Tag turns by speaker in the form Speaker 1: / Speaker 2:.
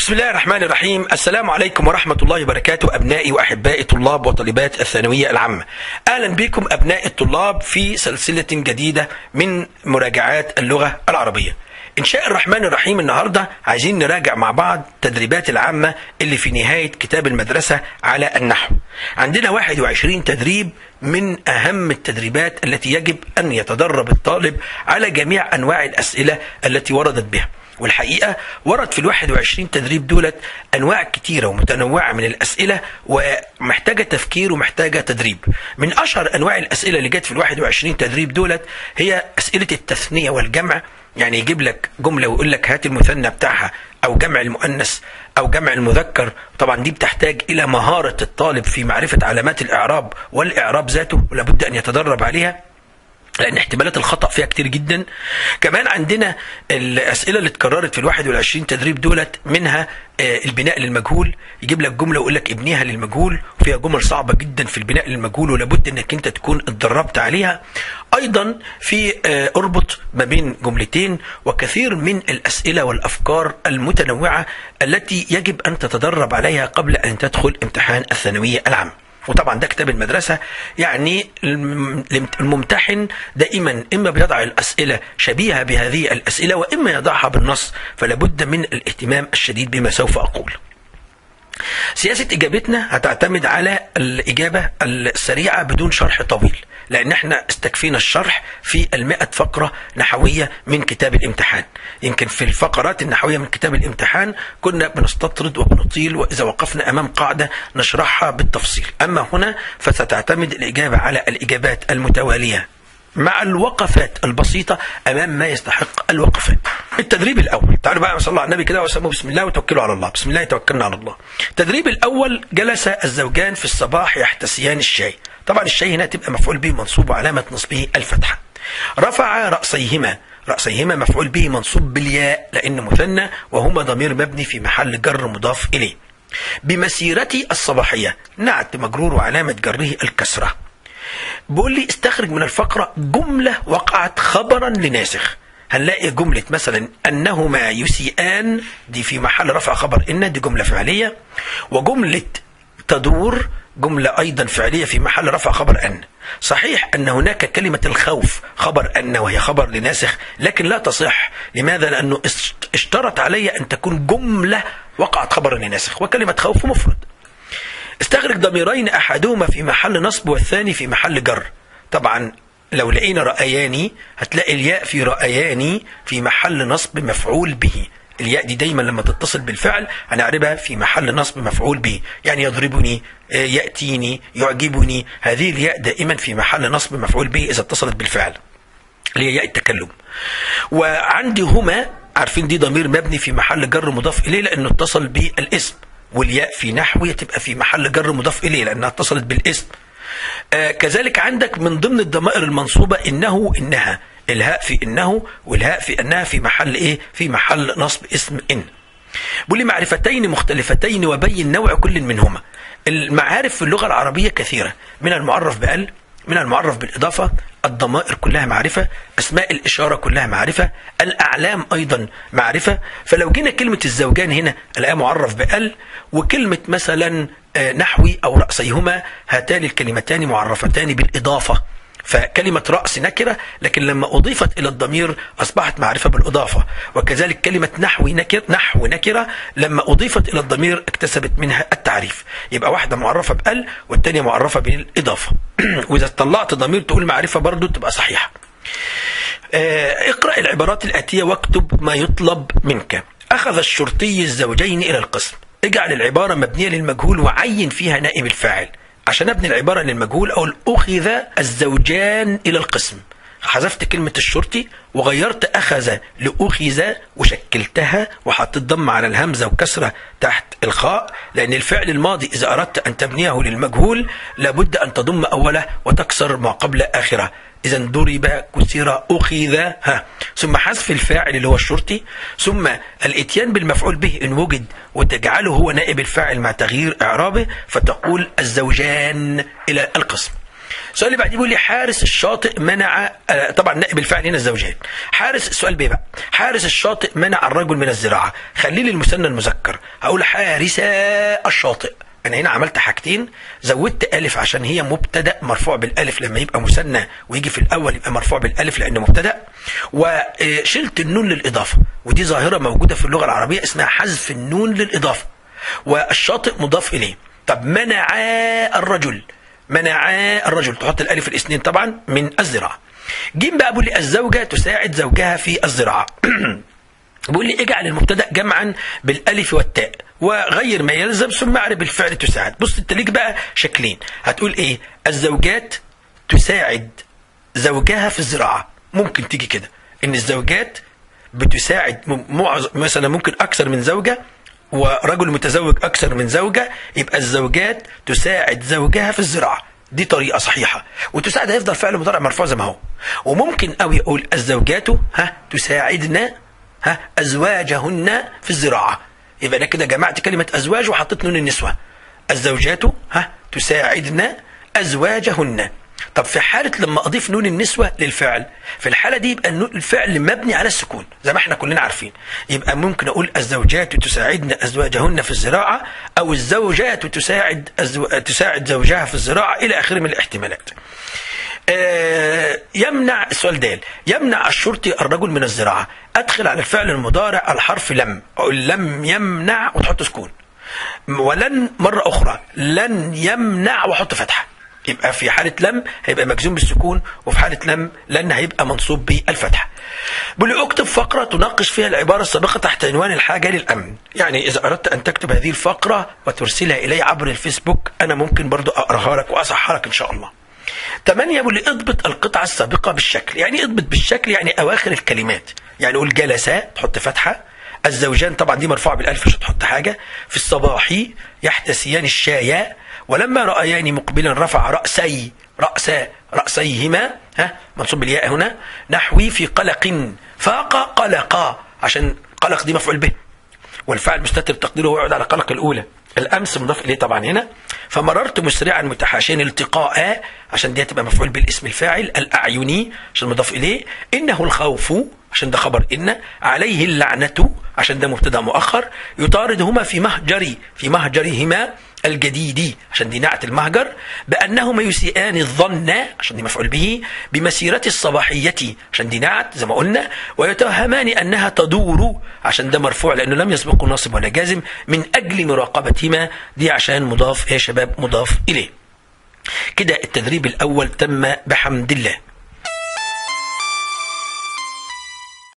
Speaker 1: بسم الله الرحمن الرحيم السلام عليكم ورحمة الله وبركاته أبنائي وأحبائي طلاب وطالبات الثانوية العامة أهلا بكم أبناء الطلاب في سلسلة جديدة من مراجعات اللغة العربية إن شاء الرحمن الرحيم النهاردة عايزين نراجع مع بعض تدريبات العامة اللي في نهاية كتاب المدرسة على النحو عندنا 21 تدريب من أهم التدريبات التي يجب أن يتدرب الطالب على جميع أنواع الأسئلة التي وردت بها والحقيقة ورد في الواحد وعشرين تدريب دولت أنواع كتيرة ومتنوعة من الأسئلة ومحتاجة تفكير ومحتاجة تدريب من أشهر أنواع الأسئلة اللي جت في الواحد وعشرين تدريب دولت هي أسئلة التثنية والجمع يعني يجيب لك جملة ويقول لك هات المثنى بتاعها أو جمع المؤنث أو جمع المذكر طبعا دي بتحتاج إلى مهارة الطالب في معرفة علامات الإعراب والإعراب ذاته ولابد أن يتدرب عليها لان احتمالات الخطا فيها كتير جدا كمان عندنا الاسئله اللي اتكررت في الواحد والعشرين تدريب دولت منها البناء للمجهول يجيب لك جمله ويقول لك ابنيها للمجهول وفيها جمل صعبه جدا في البناء للمجهول ولابد انك انت تكون اتدربت عليها ايضا في اربط ما بين جملتين وكثير من الاسئله والافكار المتنوعه التي يجب ان تتدرب عليها قبل ان تدخل امتحان الثانويه العامه وطبعا ده كتاب المدرسة يعني الممتحن دائما إما بيضع الأسئلة شبيهة بهذه الأسئلة وإما يضعها بالنص فلابد من الاهتمام الشديد بما سوف أقول سياسة إجابتنا هتعتمد على الإجابة السريعة بدون شرح طويل لأن احنا استكفينا الشرح في المئة فقرة نحوية من كتاب الامتحان يمكن في الفقرات النحوية من كتاب الامتحان كنا بنستطرد وبنطيل وإذا وقفنا أمام قاعدة نشرحها بالتفصيل أما هنا فستعتمد الإجابة على الإجابات المتوالية مع الوقفات البسيطة أمام ما يستحق الوقفات التدريب الأول تعالوا بقى صلى الله على النبي كده وسموا بسم الله وتوكلوا على الله بسم الله توكلنا على الله التدريب الأول جلس الزوجان في الصباح يحتسيان الشاي طبعا الشاي هنا تبقى مفعول به منصوب وعلامة نصبه الفتحة رفع رأسيهما رأسيهما مفعول به منصوب بالياء لأن مثنى وهما ضمير مبني في محل جر مضاف إليه بمسيرتي الصباحية نعت مجرور وعلامة جره الكسرة بيقول لي استخرج من الفقرة جملة وقعت خبرا لناسخ هنلاقي جملة مثلا أنهما يسيئان دي في محل رفع خبر إن دي جملة فعلية وجملة تدور جملة أيضا فعلية في محل رفع خبر أن صحيح أن هناك كلمة الخوف خبر أن وهي خبر لناسخ لكن لا تصح لماذا لأنه اشترط علي أن تكون جملة وقعت خبر لناسخ وكلمة خوف مفرد استخرج ضميرين احدهما في محل نصب والثاني في محل جر طبعا لو لقينا رأياني هتلاقي الياء في رأياني في محل نصب مفعول به الياء دي دايما لما تتصل بالفعل هنعربها في محل نصب مفعول به يعني يضربني يأتيني يعجبني هذه الياء دائما في محل نصب مفعول به إذا اتصلت بالفعل اللي هي ياء التكلم وعندي هما عارفين دي ضمير مبني في محل جر مضاف إليه لأنه اتصل بالاسم والياء في نحو تبقى في محل جر مضاف إليه لأنها اتصلت بالاسم آه كذلك عندك من ضمن الضمائر المنصوبة إنه إنها الهاء في إنه والهاء في أنها في محل إيه في محل نصب اسم إن بيقول لي معرفتين مختلفتين وبين نوع كل منهما المعارف في اللغة العربية كثيرة من المعرف بأل من المعرف بالإضافة الضمائر كلها معرفة أسماء الإشارة كلها معرفة الأعلام أيضا معرفة فلو جينا كلمة الزوجان هنا الآن معرف بأل وكلمة مثلا نحوي أو رأسيهما هاتان الكلمتان معرفتان بالإضافة فكلمة رأس نكرة لكن لما أضيفت إلى الضمير أصبحت معرفة بالإضافة وكذلك كلمة نحو نكر نحو نكرة لما أضيفت إلى الضمير اكتسبت منها التعريف يبقى واحدة معرفة بأل والتانية معرفة بالإضافة وإذا طلعت ضمير تقول معرفة برضو تبقى صحيحة اقرأ العبارات الآتية واكتب ما يطلب منك أخذ الشرطي الزوجين إلى القسم اجعل العبارة مبنية للمجهول وعين فيها نائب الفاعل عشان ابني العبارة للمجهول أقول أخذ الزوجان إلى القسم حذفت كلمة الشرطي وغيرت أخذ لأخذ وشكلتها وحطيت ضم على الهمزة وكسرة تحت الخاء لأن الفعل الماضي إذا أردت أن تبنيه للمجهول لابد أن تضم أوله وتكسر ما قبل آخره إذا ضرب كسر أخذ ها ثم حذف الفاعل اللي هو الشرطي ثم الإتيان بالمفعول به إن وجد وتجعله هو نائب الفاعل مع تغيير إعرابه فتقول الزوجان إلى القسم السؤال اللي بعديه بيقول لي حارس الشاطئ منع آه طبعا نائب الفاعل هنا الزوجان حارس السؤال بيه بقى حارس الشاطئ منع الرجل من الزراعه خليه لي المثنى المذكر هقول حارس الشاطئ انا هنا عملت حاجتين زودت الف عشان هي مبتدا مرفوع بالالف لما يبقى مثنى ويجي في الاول يبقى مرفوع بالالف لانه مبتدا وشلت النون للاضافه ودي ظاهره موجوده في اللغه العربيه اسمها حذف النون للاضافه والشاطئ مضاف اليه طب منع الرجل منع الرجل تحط الالف الاثنين طبعا من الزراعه جيم بقى بيقول لي الزوجه تساعد زوجها في الزراعه بيقول لي اجعل المبتدا جمعا بالالف والتاء وغير ما يلزم ثم اعرب الفعل تساعد بص انت ليك بقى شكلين هتقول ايه الزوجات تساعد زوجها في الزراعه ممكن تيجي كده ان الزوجات بتساعد معظم مثلا ممكن اكثر من زوجه ورجل متزوج اكثر من زوجه يبقى الزوجات تساعد زوجها في الزراعه دي طريقه صحيحه وتساعد هيفضل فعل مضارع مرفوع زي ما هو وممكن قوي اقول الزوجات ها تساعدن ها ازواجهن في الزراعه يبقى انا كده جمعت كلمه ازواج وحطيت نون النسوه الزوجات ها تساعدن ازواجهن طب في حالة لما أضيف نون النسوة للفعل في الحالة دي يبقى الفعل مبني على السكون زي ما احنا كلنا عارفين يبقى ممكن أقول الزوجات تساعدن أزواجهن في الزراعة أو الزوجات تساعد أزو... تساعد زوجها في الزراعة إلى آخره من الاحتمالات آه يمنع السؤال دال يمنع الشرطي الرجل من الزراعة أدخل على الفعل المضارع الحرف لم أقول لم يمنع وتحط سكون ولن مرة أخرى لن يمنع وحط فتحة يبقى في حالة لم هيبقى مجزوم بالسكون وفي حالة لم لن هيبقى منصوب بالفتحة بيقول لي اكتب فقرة تناقش فيها العبارة السابقة تحت عنوان الحاجة للأمن يعني إذا أردت أن تكتب هذه الفقرة وترسلها إلي عبر الفيسبوك أنا ممكن برضو أقراها لك وأصحها لك إن شاء الله ثمانية بيقول لي اضبط القطعة السابقة بالشكل يعني اضبط بالشكل يعني أواخر الكلمات يعني قول جلسا تحط فتحة الزوجان طبعا دي مرفوعة بالألف مش هتحط حاجة في الصباح يحتسيان الشاي ولما رأياني مقبلا رفع رأسي رأسا رأسيهما ها منصوب بالياء هنا نحوي في قلق فاق قلقا عشان قلق دي مفعول به والفعل مستتر تقديره ويقعد على قلق الأولى الأمس مضاف إليه طبعا هنا فمررت مسرعا متحاشين التقاء عشان دي هتبقى مفعول بالاسم الفاعل الأعيني عشان مضاف إليه إنه الخوف عشان ده خبر إن عليه اللعنة عشان ده مبتدا مؤخر يطاردهما في مهجري في مهجرهما الجديد عشان دي نعت المهجر بأنهما يسيئان الظن عشان دي مفعول به بمسيرة الصباحية عشان دي نعت زي ما قلنا ويتوهمان أنها تدور عشان ده مرفوع لأنه لم يسبقه ناصب ولا جازم من أجل مراقبتهما دي عشان مضاف يا شباب مضاف إليه كده التدريب الأول تم بحمد الله